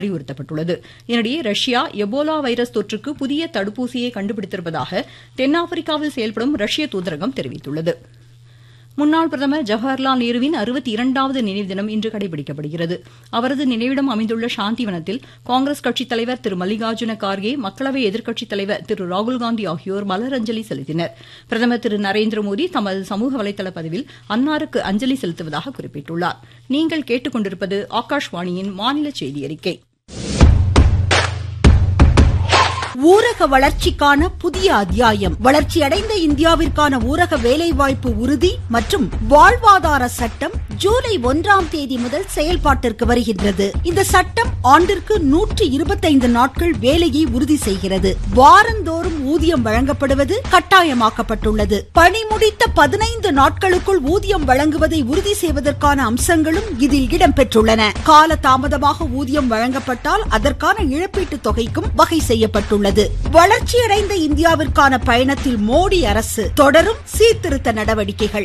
அறிவுறுத்தப்பட்டுள்ளது இதனிடையே Russia Ebola virus தொற்றுக்கு புதிய தடுப்பூசியை கண்டுபிடித்திருப்பதாக தென்னாப்பிரிக்காவில் செயல்படும் ரஷ்ய தூதரகம் தெரிவித்துள்ளது முன்னாள் பிரதமர் ஜவஹர்லால் நேருவின் அறுபத்தி இரண்டாவது நினைவு தினம் இன்று கடைபிடிக்கப்படுகிறது அவரது நினைவிடம் அமைந்துள்ள சாந்திவனத்தில் காங்கிரஸ் கட்சித் தலைவர் திரு மல்லிகார்ஜுன கார்கே மக்களவை எதிர்க்கட்சித் தலைவர் திரு ராகுல்காந்தி ஆகியோர் மலரஞ்சலி செலுத்தினர் பிரதமர் திரு நரேந்திர மோடி தமது சமூக வலைதள பதிவில் அன்னாருக்கு அஞ்சலி செலுத்துவதாக குறிப்பிட்டுள்ளார் நீங்கள் கேட்டுக்கொண்டிருப்பது ஆகாஷ்வாணியின் மாநில செய்தி அறிக்கை ஊரக வளர்ச்சிக்கான புதிய அத்தியாயம் வளர்ச்சியடைந்த இந்தியாவிற்கான ஊரக வேலைவாய்ப்பு உறுதி மற்றும் வாழ்வாதார சட்டம் ஜூலை ஒன்றாம் தேதி முதல் செயல்பாட்டிற்கு வருகின்றது இந்த சட்டம் ஆண்டிற்கு நூற்றி இருபத்தைந்து நாட்கள் வேலையை உறுதி செய்கிறது வாரந்தோறும் ஊதியம் வழங்கப்படுவது கட்டாயமாக்கப்பட்டுள்ளது பணி முடித்த பதினைந்து நாட்களுக்குள் ஊதியம் வழங்குவதை உறுதி செய்வதற்கான அம்சங்களும் இதில் இடம்பெற்றுள்ளன கால தாமதமாக ஊதியம் வழங்கப்பட்டால் அதற்கான இழப்பீட்டு தொகைக்கும் வகை செய்யப்பட்டுள்ளது உள்ளது வளர்ச்சியடைந்த இந்தியாவிற்கான பயணத்தில் மோடி அரசு தொடரும் சீர்திருத்த நடவடிக்கைகள்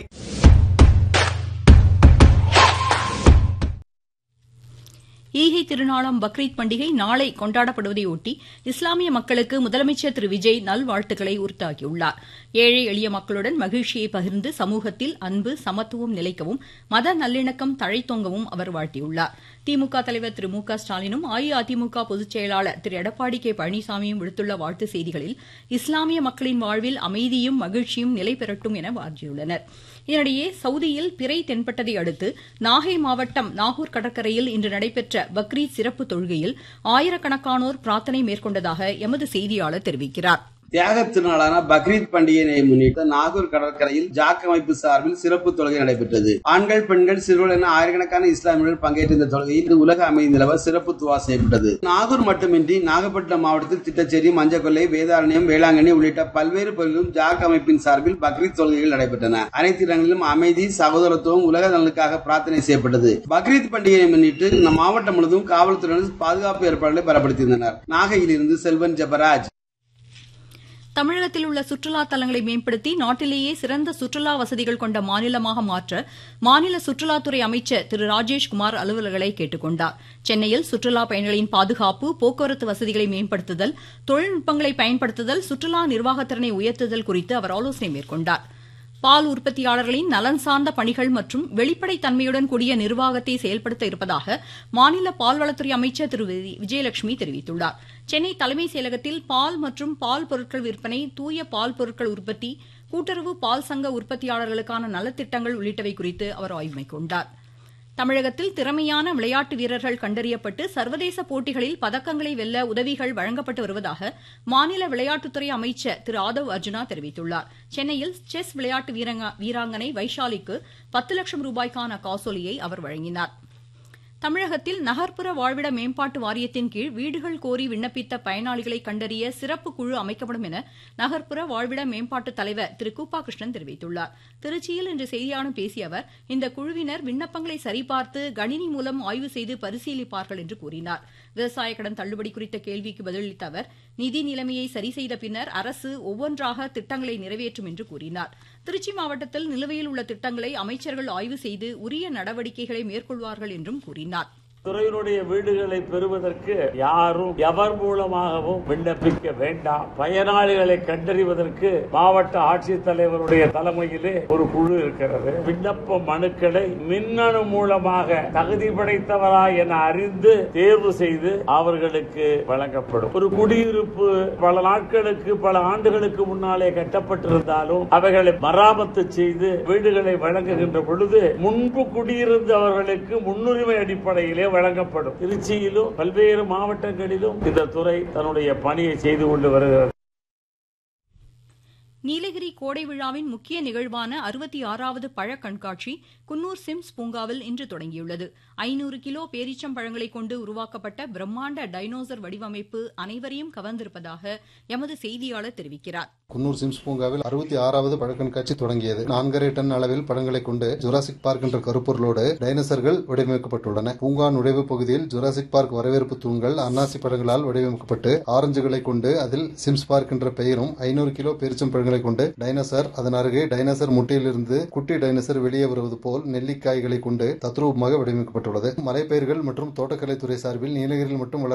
ஈகை திருநாளாம் பக்ரீத் பண்டிகை நாளை கொண்டாடப்படுவதையொட்டி இஸ்லாமிய மக்களுக்கு முதலமைச்சர் திரு விஜய் நல்வாழ்த்துக்களை உறுத்தாக்கியுள்ளார் ஏழை எளிய மக்களுடன் மகிழ்ச்சியை பகிர்ந்து சமூகத்தில் அன்பு சமத்துவம் நிலைக்கவும் மத நல்லிணக்கம் தழைத்தோங்கவும் அவர் வாழ்த்தியுள்ளார் திமுக தலைவர் திரு மு க ஸ்டாலினும் அஇஅதிமுக பொதுச் செயலாளர் திரு எடப்பாடி கே பழனிசாமியும் விடுத்துள்ள வாழ்த்து செய்திகளில் இஸ்லாமிய மக்களின் வாழ்வில் அமைதியும் மகிழ்ச்சியும் நிலை பெறட்டும் என வாழ்த்தியுள்ளனர் இதனிடையே சவுதியில் பிறை தென்பட்டதை அடுத்து நாகை மாவட்டம் நாகூர் கடற்கரையில் இன்று நடைபெற்ற பக்ரீத் சிறப்பு தொழுகையில் ஆயிரக்கணக்கானோர் பிரார்த்தனை மேற்கொண்டதாக எமது செய்தியாளர் தெரிவிக்கிறார் தியாக திருநாளான பக்ரீத் பண்டிகையை முன்னிட்டு நாகூர் கடற்கரையில் ஜாக் அமைப்பு சார்பில் சிறப்பு தொழுகை நடைபெற்றது ஆண்கள் பெண்கள் சிறுவர்கள் என ஆயிரக்கணக்கான இஸ்லாமியர்கள் பங்கேற்ற இந்த தொழுகையில் இது உலக அமைதி நிலவ சிறப்பு துவா செய்யப்பட்டது நாகூர் மட்டுமின்றி நாகப்பட்டினம் மாவட்டத்தில் திட்டச்சேரி மஞ்சக்கொல்லை வேதாரண்யம் வேளாங்கண்ணி உள்ளிட்ட பல்வேறு பகுதிகளிலும் ஜாக் அமைப்பின் சார்பில் பக்ரீத் தொழுகைகள் நடைபெற்றன அனைத்து இடங்களிலும் அமைதி சகோதரத்துவம் உலக நலனுக்காக பிரார்த்தனை செய்யப்பட்டது பக்ரீத் பண்டிகையை முன்னிட்டு நம் மாவட்டம் முழுவதும் காவல்துறையினர் பாதுகாப்பு ஏற்பாடுகளை பலப்படுத்தியிருந்தனர் நாகையிலிருந்து செல்வன் ஜபராஜ் தமிழகத்தில் உள்ள சுற்றுலா தலங்களை மேம்படுத்தி நாட்டிலேயே சிறந்த சுற்றுலா வசதிகள் கொண்ட மாநிலமாக மாற்ற மாநில சுற்றுலாத்துறை அமைச்சர் திரு ராஜேஷ்குமார் அலுவலர்களை கேட்டுக் கொண்டார் சென்னையில் சுற்றுலா பயணிகளின் பாதுகாப்பு போக்குவரத்து வசதிகளை மேம்படுத்துதல் தொழில்நுட்பங்களை பயன்படுத்துதல் சுற்றுலா நிர்வாகத்திறனை உயர்த்துதல் குறித்து அவர் ஆலோசனை மேற்கொண்டார் பால் உற்பத்தியாளர்களின் நலன் சார்ந்த பணிகள் மற்றும் வெளிப்படைத் தன்மையுடன் கூடிய நிர்வாகத்தை செயல்படுத்த இருப்பதாக மாநில பால்வளத்துறை அமைச்சர் திரு விஜயலட்சுமி தெரிவித்துள்ளார் சென்னை தலைமைச் செயலகத்தில் பால் மற்றும் பால் பொருட்கள் விற்பனை தூய பால் பொருட்கள் உற்பத்தி கூட்டுறவு பால் சங்க உற்பத்தியாளர்களுக்கான நலத்திட்டங்கள் உள்ளிட்டவை குறித்து அவர் ஆய்வு மேற்கொண்டார் தமிழகத்தில் திறமையான விளையாட்டு வீரர்கள் கண்டறியப்பட்டு சர்வதேச போட்டிகளில் பதக்கங்களை வெல்ல உதவிகள் வழங்கப்பட்டு வருவதாக மாநில விளையாட்டுத்துறை அமைச்சர் திரு ஆதவ் அர்ஜுனா தெரிவித்துள்ளார் சென்னையில் செஸ் விளையாட்டு வீராங்கனை வைஷாலிக்கு பத்து லட்சம் ரூபாய்க்கான காசோலியை அவர் வழங்கினார் தமிழகத்தில் நகர்ப்புற வாழ்விட மேம்பாட்டு வாரியத்தின் கீழ் வீடுகள் கோரி விண்ணப்பித்த பயனாளிகளை கண்டறிய சிறப்பு குழு அமைக்கப்படும் என நகர்ப்புற வாழ்விட மேம்பாட்டு தலைவர் திரு கூப்பா கிருஷ்ணன் தெரிவித்துள்ளார் திருச்சியில் இன்று செய்தியாளர்களிடம் பேசிய அவர் இந்த குழுவினர் விண்ணப்பங்களை சரிபார்த்து கணினி மூலம் ஆய்வு செய்து பரிசீலிப்பார்கள் என்று கூறினார் விவசாய கடன் தள்ளுபடி குறித்த கேள்விக்கு பதிலளித்த அவர் நிதி நிலைமையை சரி செய்த பின்னர் அரசு ஒவ்வொன்றாக திட்டங்களை நிறைவேற்றும் என்று கூறினார் திருச்சி மாவட்டத்தில் நிலுவையில் உள்ள திட்டங்களை அமைச்சர்கள் ஆய்வு செய்து உரிய நடவடிக்கைகளை மேற்கொள்வார்கள் என்றும் கூறினார் துறையினுடைய வீடுகளை பெறுவதற்கு யாரும் எவர் மூலமாகவும் விண்ணப்பிக்க வேண்டாம் பயனாளிகளை கண்டறிவதற்கு மாவட்ட ஆட்சித்தலைவருடைய தலைமையிலே ஒரு குழு இருக்கிறது விண்ணப்ப மனுக்களை மின்னணு மூலமாக தகுதி படைத்தவரா என அறிந்து தேர்வு செய்து அவர்களுக்கு வழங்கப்படும் ஒரு குடியிருப்பு பல நாட்களுக்கு பல ஆண்டுகளுக்கு முன்னாலே கட்டப்பட்டிருந்தாலும் அவைகளை மராமத்து செய்து வீடுகளை வழங்குகின்ற பொழுது முன்பு குடியிருந்தவர்களுக்கு முன்னுரிமை அடிப்படையிலே வழங்கப்படும் திருச்சியிலும் பல்வேறு மாவட்டங்களிலும் இந்த துறை தன்னுடைய பணியை செய்து கொண்டு வருகிறது நீலகிரி கோடை விழாவின் முக்கிய நிகழ்வான அறுபத்தி ஆறாவது பழ கண்காட்சி குன்னூர் சிம்ஸ் பூங்காவில் இன்று தொடங்கியுள்ளது ஐநூறு கிலோ பேரீச்சம் பழங்களை கொண்டு உருவாக்கப்பட்ட பிரம்மாண்ட டைனோசர் வடிவமைப்பு அனைவரையும் கவர்ந்திருப்பதாக எமது செய்தியாளர் தெரிவிக்கிறார் குன்னூர் சிம்ஸ் பூங்காவில் அறுபத்தி ஆறாவது பழக்கண்காட்சி தொடங்கியது நான்கரை டன் அளவில் படங்களை கொண்டு ஜுராசிக் பார்க் என்ற கருப்பொருளோடு டைனோசர்கள் வடிவமைக்கப்பட்டுள்ளன பூங்கா நுழைவு பகுதியில் ஜுராசிக் பார்க் வரவேற்பு தூண்கள் அன்னாசி பழங்களால் வடிவமைக்கப்பட்டு ஆரஞ்சுகளை கொண்டு அதில் சிம்ஸ் பார்க் என்ற பெயரும் ஐநூறு கிலோ பேரிச்சம் பழங்களை மரங்களை கொண்டு டைனோசர் அதன் அருகே டைனோசர் முட்டையிலிருந்து குட்டி டைனோசர் வெளியே வருவது போல் நெல்லிக்காய்களை கொண்டு தத்ரூபமாக வடிவமைக்கப்பட்டுள்ளது மலைப்பயிர்கள் மற்றும் தோட்டக்கலைத்துறை சார்பில் நீலகிரியில் மட்டும்